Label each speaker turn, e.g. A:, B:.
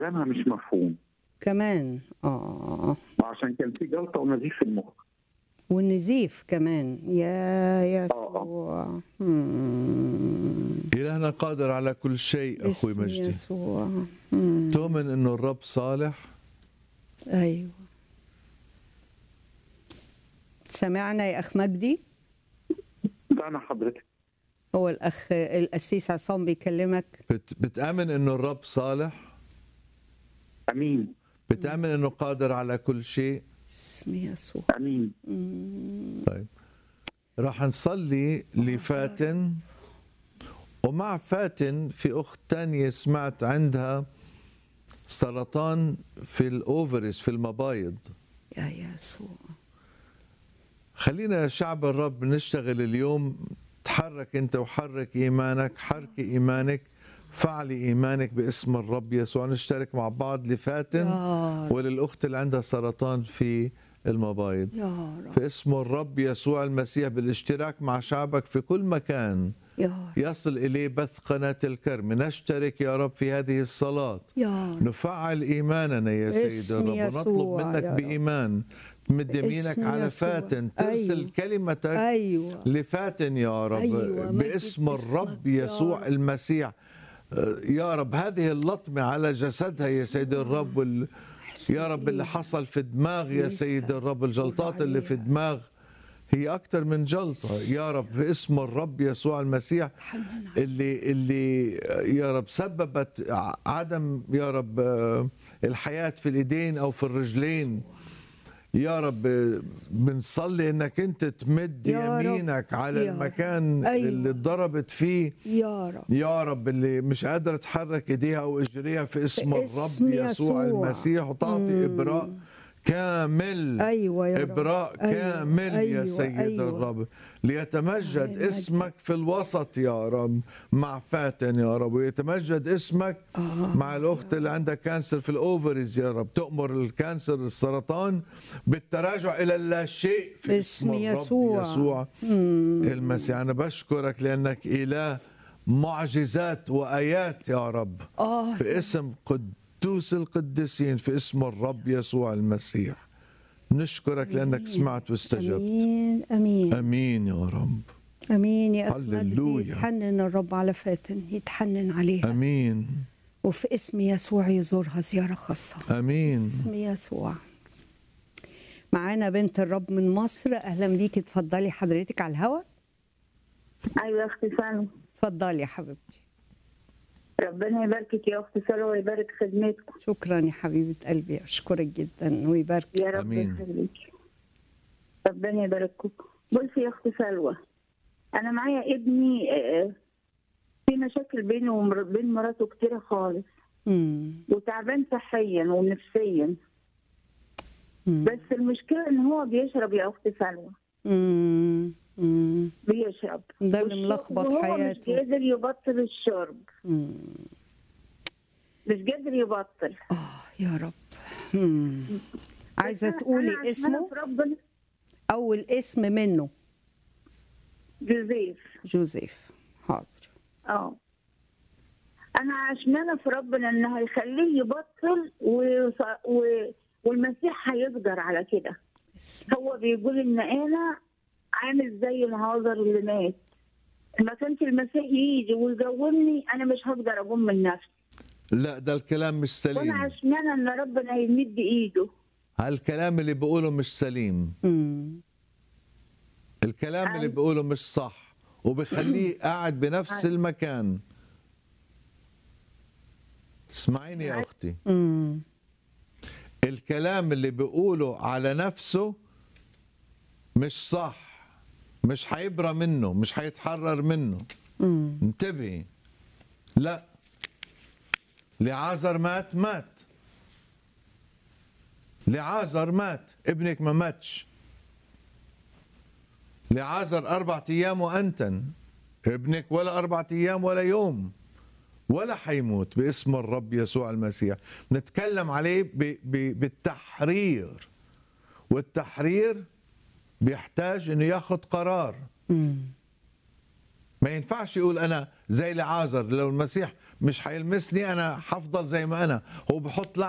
A: كلامها مش مفهوم
B: كمان اه
A: وعشان كان في جلطه ونزيف في المخ
B: والنزيف كمان يا يسوع مم.
C: إلهنا قادر على كل شيء أخوي
B: اسم
C: مجدي
B: يسوع مم.
C: تؤمن أنه الرب صالح
B: ايوه سمعنا يا اخ مجدي
A: ده انا حضرتك
B: هو الاخ القسيس عصام بيكلمك
C: بت بتآمن أنه الرب صالح
A: امين
C: بتآمن أنه قادر على كل شيء
B: اسم يسوع
A: امين
B: مم.
C: طيب راح نصلي لفاتن ومع فاتن في أخت تانية سمعت عندها سرطان في الأوفرز في المبايض
B: يا يسوع
C: خلينا يا شعب الرب نشتغل اليوم تحرك انت وحرك ايمانك حرك ايمانك فعلي ايمانك باسم الرب يسوع نشترك مع بعض لفاتن
B: يا رب
C: وللاخت اللي عندها سرطان في المبايض
B: يا رب
C: في اسم الرب يسوع المسيح بالاشتراك مع شعبك في كل مكان
B: يا رب
C: يصل اليه بث قناه الكرم نشترك يا رب في هذه الصلاه
B: يا رب
C: نفعل ايماننا يا سيد
B: باسم
C: الرب
B: يسوع
C: ونطلب منك
B: يا رب.
C: بايمان تمد يمينك
B: باسم
C: على
B: يسوع.
C: فاتن ترسل
B: أيوة.
C: كلمتك
B: ايوه
C: لفاتن يا رب
B: أيوة، مجد
C: باسم الرب
B: اسمك يا
C: يسوع
B: رب.
C: المسيح آه، يا رب هذه اللطمة على جسدها يا سيد الرب وال... يا رب اللي حصل في دماغ يا سيد الرب الجلطات اللي في دماغ هي أكثر من جلطة يا رب باسم الرب يسوع المسيح اللي اللي يا رب سببت ع- عدم يا رب آه، الحياة في الإيدين أو في الرجلين يا رب آه، بنصلي انك انت تمد
B: يا رب.
C: يمينك على
B: يا رب.
C: المكان
B: أيوة.
C: اللي اتضربت فيه
B: يا رب
C: يا رب اللي مش قادرة تحرك ايديها او اجريها في اسم
B: باسم
C: الرب يسوع
B: يسوع.
C: المسيح وتعطي ابراء كامل
B: ايوه يا رب
C: ابراء
B: أيوة،
C: كامل يا
B: أيوة،
C: سيد
B: أيوة.
C: الرب ليتمجد
B: المجد.
C: اسمك في الوسط يا رب مع فاتن يا رب ويتمجد اسمك مع الاخت اللي عندها كانسر في الاوفرز يا رب تؤمر الكانسر السرطان بالتراجع الى اللا شيء في اسم
B: باسم
C: الرب
B: يسوع.
C: يسوع المسيح انا بشكرك لانك اله معجزات وايات يا رب
B: اه
C: في اسم قدوس القديسين في اسم الرب يسوع المسيح نشكرك لانك سمعت واستجبت
B: امين امين
C: امين يا رب
B: امين يا اخ
C: هللويا.
B: مجدي يتحنن الرب على فاتن يتحنن عليها
C: امين
B: وفي اسم يسوع يزورها زياره خاصه
C: امين
B: اسم يسوع معانا بنت الرب من مصر اهلا بيكي اتفضلي حضرتك على الهوا
D: ايوه يا اختي سلمى
B: اتفضلي يا حبيبتي
D: ربنا يباركك يا اختي سلوى ويبارك خدمتكم
B: شكرا يا حبيبه قلبي اشكرك جدا ويبارك
D: يا رب
C: آمين.
D: يخليك ربنا يبارككم بصي يا اختي سلوى انا معايا ابني آه، في مشاكل بينه وبين مراته كتيره خالص
B: مم.
D: وتعبان صحيا ونفسيا
B: مم.
D: بس المشكله ان هو بيشرب يا اختي سلوى
B: مم. مم.
D: بيشرب
B: ده اللي
D: والش-
B: ملخبط
D: وهو
B: حياته.
D: مش قادر يبطل الشرب
B: مم.
D: مش قادر يبطل
B: اه يا رب مم. عايزه
D: بس أنا-
B: تقولي
D: أنا عشمانة
B: اسمه
D: في ربنا
B: اول اسم منه
D: جوزيف
B: جوزيف حاضر
D: اه انا عشمانه في ربنا ان هيخليه يبطل و... و... والمسيح هيقدر على كده
B: اسم
D: هو بيقول ان انا عامل زي الهاجر اللي مات ما كانش المسيح يجي ويقومني انا مش هقدر اقوم من نفسي
C: لا ده الكلام مش
D: وانا
C: سليم
D: عشمانه ان ربنا يمد ايده
C: هالكلام اللي بقوله مش سليم
B: مم.
C: الكلام اللي
D: عايز-
C: بقوله مش صح وبخليه قاعد بنفس المكان اسمعيني يا اختي
B: مم.
C: الكلام اللي بيقوله على نفسه مش صح مش هيبرى منه مش هيتحرر منه
B: مم.
C: انتبهي لا لعازر مات مات لعازر مات ابنك ما ماتش لعازر أربعة أيام وأنتن ابنك ولا أربعة أيام ولا يوم ولا حيموت باسم الرب يسوع المسيح نتكلم عليه ب ب بالتحرير والتحرير بيحتاج انه ياخذ قرار
B: مم.
C: ما ينفعش يقول انا زي لعازر لو المسيح مش هيلمسني انا هفضل زي ما انا هو بحط